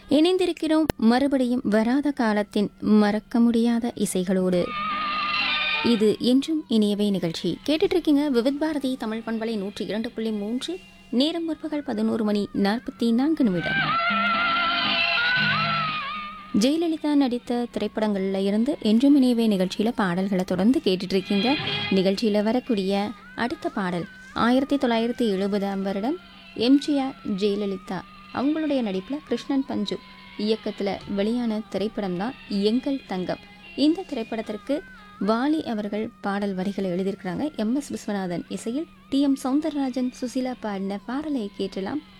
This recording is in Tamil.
இணைந்திருக்கிறோம் மறுபடியும் வராத காலத்தின் மறக்க முடியாத இசைகளோடு இது என்றும் இனியவை நிகழ்ச்சி கேட்டுட்டு இருக்கீங்க விவித் பாரதி தமிழ் பண்பலை நூற்றி இரண்டு புள்ளி மூன்று நேரம் முற்பகல் பதினோரு மணி நாற்பத்தி நான்கு நிமிடம் ஜெயலலிதா நடித்த திரைப்படங்களில் இருந்து என்றும் இனியவே நிகழ்ச்சியில் பாடல்களை தொடர்ந்து கேட்டுட்டு இருக்கீங்க நிகழ்ச்சியில் வரக்கூடிய அடுத்த பாடல் ஆயிரத்தி தொள்ளாயிரத்தி எழுபதாம் வருடம் எம்ஜிஆர் ஜெயலலிதா அவங்களுடைய நடிப்பில் கிருஷ்ணன் பஞ்சு இயக்கத்தில் வெளியான திரைப்படம் தான் எங்கள் தங்கம் இந்த திரைப்படத்திற்கு வாலி அவர்கள் பாடல் வரிகளை எழுதியிருக்கிறாங்க எம் எஸ் விஸ்வநாதன் இசையில் டி எம் சௌந்தரராஜன் சுசிலா பாடின பாடலை கேட்டலாம்